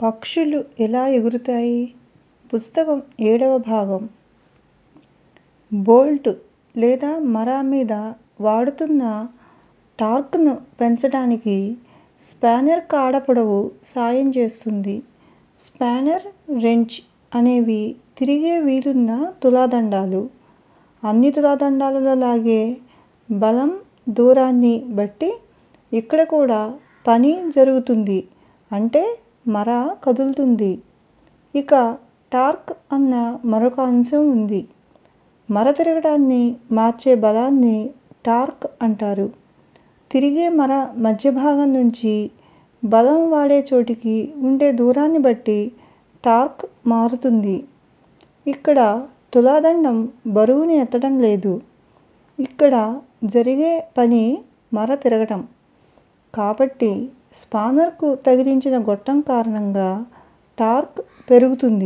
పక్షులు ఎలా ఎగురుతాయి పుస్తకం ఏడవ భాగం బోల్ట్ లేదా మర మీద వాడుతున్న టార్క్ను పెంచడానికి స్పానర్ కాడ పొడవు సాయం చేస్తుంది. స్పానర్, రెంచ్ అనేవి తిరిగే వీలున్న తులాదండాలు. అన్ని తులాదండాలలో లాగే బలం, దూరాన్ని బట్టి ఇక్కడ కూడా పని జరుగుతుంది అంటే మర కదులుతుంది. ఇక టార్క్ అన్న మరొక అంశం ఉంది. మర తిరగడాన్ని మార్చే బలాన్ని టార్క్ అంటారు. తిరిగే మర మధ్యభాగం నుంచి బలం వాడే చోటికి ఉండే దూరాన్ని బట్టి టార్క్ మారుతుంది. ఇక్కడ తులాదండం బరువును ఎత్తడం లేదు. ఇక్కడ జరిగే పని మర తిరగటం. కాబట్టి స్పానర్కు తగిలించిన గొట్టం కారణంగా టార్క్ పెరుగుతుంది.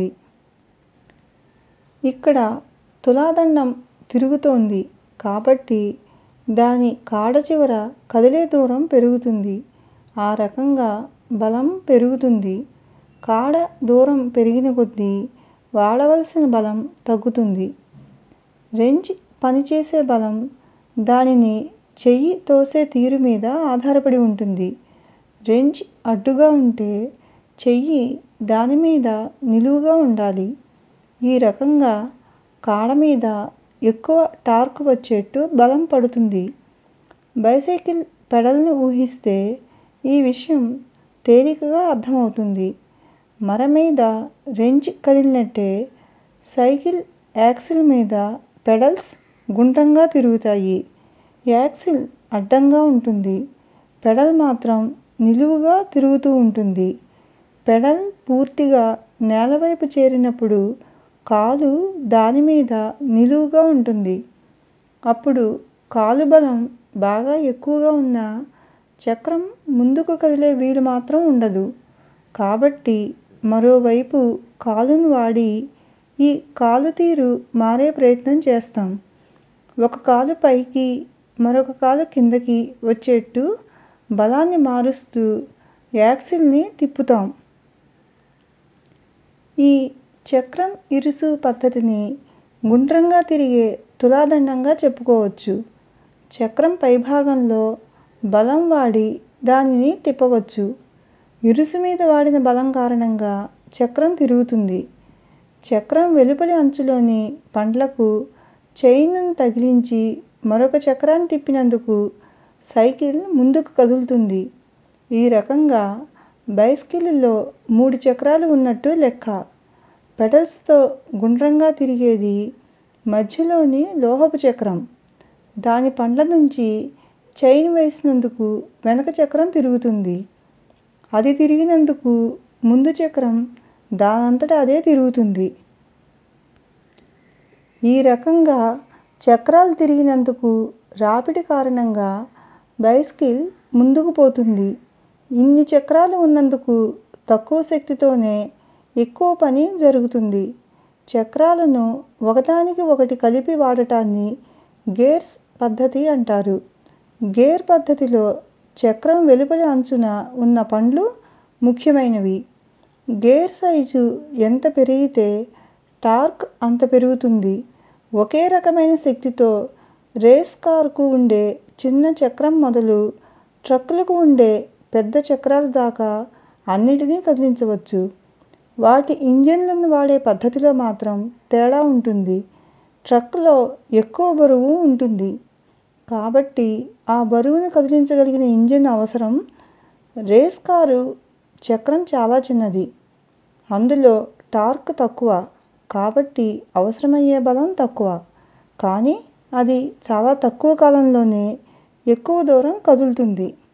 ఇక్కడ తులాదండం తిరుగుతోంది కాబట్టి దాని కాడ చివర కదిలే దూరం పెరుగుతుంది. ఆ రకంగా బలం పెరుగుతుంది. కాడ దూరం పెరిగిన కొద్దీ వాడవలసిన బలం తగ్గుతుంది. రెంచ్ పనిచేసే బలం దానిని చెయ్యి తోసే తీరు మీద ఆధారపడి ఉంటుంది. రెంచ్ అడ్డుగా ఉంటే చెయ్యి దాని మీద నిలువుగా ఉండాలి. ఈ రకంగా కాడ మీద ఎక్కువ టార్క్ వచ్చేట్టు బలం పడుతుంది. బైసైకిల్ పెడల్ను ఊహిస్తే ఈ విషయం తేలికగా అర్థమవుతుంది. మర మీద రెంచ్ కదిలినట్టే సైకిల్ యాక్సిల్ మీద పెడల్స్ గుండ్రంగా తిరుగుతాయి. యాక్సిల్ అడ్డంగా ఉంటుంది. పెడల్ మాత్రం నిలువుగా తిరుగుతూ ఉంటుంది. పెడల్ పూర్తిగా నేలవైపు చేరినప్పుడు కాలు దాని మీద నిలువుగా ఉంటుంది. అప్పుడు కాలు బలం బాగా ఎక్కువగా ఉన్నా చక్రం ముందుకు కదిలే వీలు మాత్రం ఉండదు. కాబట్టి మరోవైపు కాలును వాడి ఈ కాలు తీరు మారే ప్రయత్నం చేస్తాం. ఒక కాలు పైకి, మరొక కాలు కిందకి వచ్చేట్టు బలాన్ని మారుస్తూ యాక్సిల్ ని తిప్పుతాం. ఈ చక్రం ఇరుసు పద్ధతిని గుండ్రంగా తిరిగే తులాదండంగా చెప్పుకోవచ్చు. చక్రం పైభాగంలో బలం వాడి దానిని తిప్పవచ్చు. ఇరుసు మీద వాడిన బలం కారణంగా చక్రం తిరుగుతుంది. చక్రం వెలుపలి అంచులోని పండ్లకు చైన్ ను తగిలించి మరొక చక్రాన్ని తిప్పినందుకు సైకిల్ ముందుకు కదులుతుంది. ఈ రకంగా బైస్కిల్ లో మూడు చక్రాలు ఉన్నట్టు లెక్క. పెడల్స్ తో గుండ్రంగా తిరిగేది మధ్యలోని లోహపు చక్రం. దాని పండ్ల నుంచి చైన్ వేసినందుకు వెనక చక్రం తిరుగుతుంది. అది తిరిగినందుకు ముందు చక్రం దానంతట అదే తిరుగుతుంది. ఈ రకంగా చక్రాలు తిరిగినందుకు రాపిడి కారణంగా బైస్కిల్ ముందుకు పోతుంది. ఇన్ని చక్రాలు ఉన్నందుకు తక్కువ శక్తితోనే ఎక్కువ పని జరుగుతుంది. చక్రాలను ఒకదానికి ఒకటి కలిపి వాడటాన్ని గేర్స్ పద్ధతి అంటారు. గేర్ పద్ధతిలో చక్రం వెలుపలి అంచున ఉన్న పండ్లు ముఖ్యమైనవి. గేర్ సైజు ఎంత పెరిగితే టార్క్ అంత పెరుగుతుంది. ఒకే రకమైన శక్తితో రేస్ కారుకు ఉండే చిన్న చక్రం మొదలు ట్రక్కులకు ఉండే పెద్ద చక్రాల దాకా అన్నిటినీ కదిలించవచ్చు. వాటి ఇంజన్లను వాడే పద్ధతిలో మాత్రం తేడా ఉంటుంది. ట్రక్కులో ఎక్కువ బరువు ఉంటుంది. కాబట్టి ఆ బరువును కదిలించగలిగిన ఇంజిన్ అవసరం. రేస్ కారు చక్రం చాలా చిన్నది. అందులో టార్క్ తక్కువ. కాబట్టి అవసరమయ్యే బలం తక్కువ. కానీ అది చాలా తక్కువ కాలంలోనే ఎక్కువ దూరం కదులుతుంది.